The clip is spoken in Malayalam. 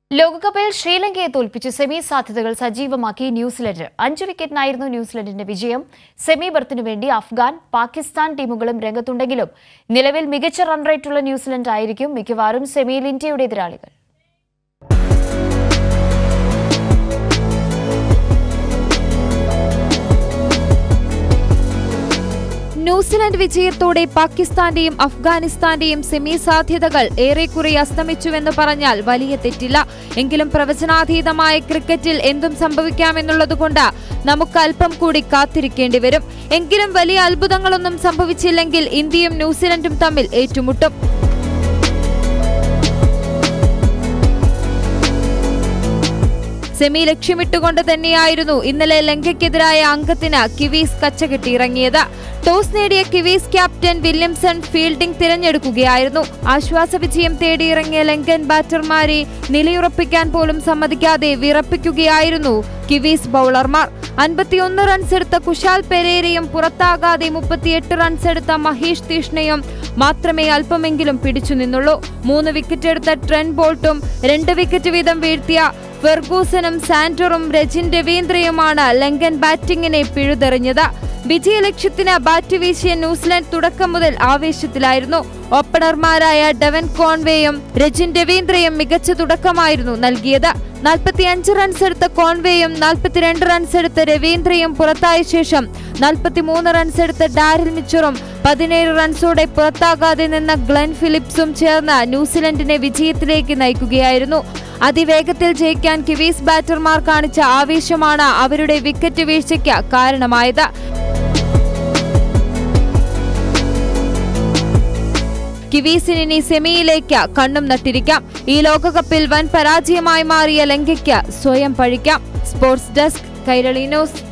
ലോകകപ്പിൽ ശ്രീലങ്കയെ തോൽപ്പിച്ച് സെമി സാധ്യതകൾ സജീവമാക്കി ന്യൂസിലൻഡ് അഞ്ച് വിക്കറ്റിനായിരുന്നു ന്യൂസിലൻഡിന്റെ വിജയം സെമി ബർത്തിനു വേണ്ടി അഫ്ഗാൻ പാകിസ്ഥാൻ ടീമുകളും രംഗത്തുണ്ടെങ്കിലും നിലവിൽ മികച്ച റൺ റേറ്റുള്ള ന്യൂസിലൻഡ് ആയിരിക്കും മിക്കവാറും സെമിയിൽ ഇന്ത്യയുടെ എതിരാളികൾ ന്യൂസിലൻഡ് വിജയത്തോടെ പാകിസ്ഥാന്റെയും അഫ്ഗാനിസ്ഥാന്റെയും സെമി സാധ്യതകൾ ഏറെക്കുറെ അസ്തമിച്ചുവെന്ന് പറഞ്ഞാൽ വലിയ തെറ്റില്ല എങ്കിലും പ്രവചനാതീതമായ ക്രിക്കറ്റിൽ എന്തും സംഭവിക്കാമെന്നുള്ളതുകൊണ്ട് നമുക്ക് അല്പം കൂടി കാത്തിരിക്കേണ്ടി വരും എങ്കിലും വലിയ അത്ഭുതങ്ങളൊന്നും സംഭവിച്ചില്ലെങ്കിൽ ഇന്ത്യയും ന്യൂസിലൻഡും തമ്മിൽ ഏറ്റുമുട്ടും സെമി ലക്ഷ്യമിട്ടുകൊണ്ട് തന്നെയായിരുന്നു ഇന്നലെ ലങ്കയ്ക്കെതിരായ അംഗത്തിന് കിവീസ് കച്ചകെട്ടിയിറങ്ങിയത് ടോസ് നേടിയ കിവീസ് ക്യാപ്റ്റൻ വില്യംസൺ ഫീൽഡിംഗ് തിരഞ്ഞെടുക്കുകയായിരുന്നു ആശ്വാസ വിജയം തേടിയിറങ്ങിയ ലങ്കൻ ബാറ്റർമാരെ നിലയുറപ്പിക്കാൻ പോലും സമ്മതിക്കാതെ വിറപ്പിക്കുകയായിരുന്നു കിവീസ് ബൗളർമാർ അൻപത്തിയൊന്ന് റൺസ് എടുത്ത കുശാൽ പെരേരയും പുറത്താകാതെ മുപ്പത്തിയെട്ട് റൺസ് എടുത്ത മഹേഷ് തീഷ്ണയും മാത്രമേ അല്പമെങ്കിലും പിടിച്ചു നിന്നുള്ളൂ മൂന്ന് വിക്കറ്റ് എടുത്ത ട്രെൻ ബോൾട്ടും രണ്ട് വിക്കറ്റ് വീതം വീഴ്ത്തിയ ഫെർഗൂസനും സാന്ററും രജിൻ രവീന്ദ്രയുമാണ് ലങ്കൻ ബാറ്റിംഗിനെ പിഴുതെറിഞ്ഞത് വിജയലക്ഷ്യത്തിന് ബാറ്റ് വീശിയ ന്യൂസിലൻഡ് തുടക്കം മുതൽ ആവേശത്തിലായിരുന്നു ഓപ്പണർമാരായ ഡെവൻ കോൺവേയും രജിൻ രവീന്ദ്രയും മികച്ച തുടക്കമായിരുന്നു നൽകിയത് നാൽപ്പത്തിയഞ്ച് റൺസ് എടുത്ത കോൺവേയും നാൽപ്പത്തിരണ്ട് റൺസ് എടുത്ത രവീന്ദ്രയും പുറത്തായ ശേഷം നാൽപ്പത്തിമൂന്ന് റൺസ് എടുത്ത ഡാരിൽ മിച്ചറും പതിനേഴ് റൺസോടെ പുറത്താകാതെ നിന്ന ഗ്ലെൻ ഫിലിപ്സും ചേർന്ന് ന്യൂസിലൻഡിനെ വിജയത്തിലേക്ക് നയിക്കുകയായിരുന്നു അതിവേഗത്തിൽ ജയിക്കാൻ കിവീസ് ബാറ്റർമാർ കാണിച്ച ആവേശമാണ് അവരുടെ വിക്കറ്റ് വീഴ്ചയ്ക്ക് കാരണമായത് കിവീസിന് ഇനി സെമിയിലേക്ക് കണ്ണും നട്ടിരിക്കാം ഈ ലോകകപ്പിൽ വൻ പരാജയമായി മാറിയ ലങ്കയ്ക്ക് സ്വയം പഴിക്കാം സ്പോർട്സ് ഡെസ്ക് കൈരളി ന്യൂസ്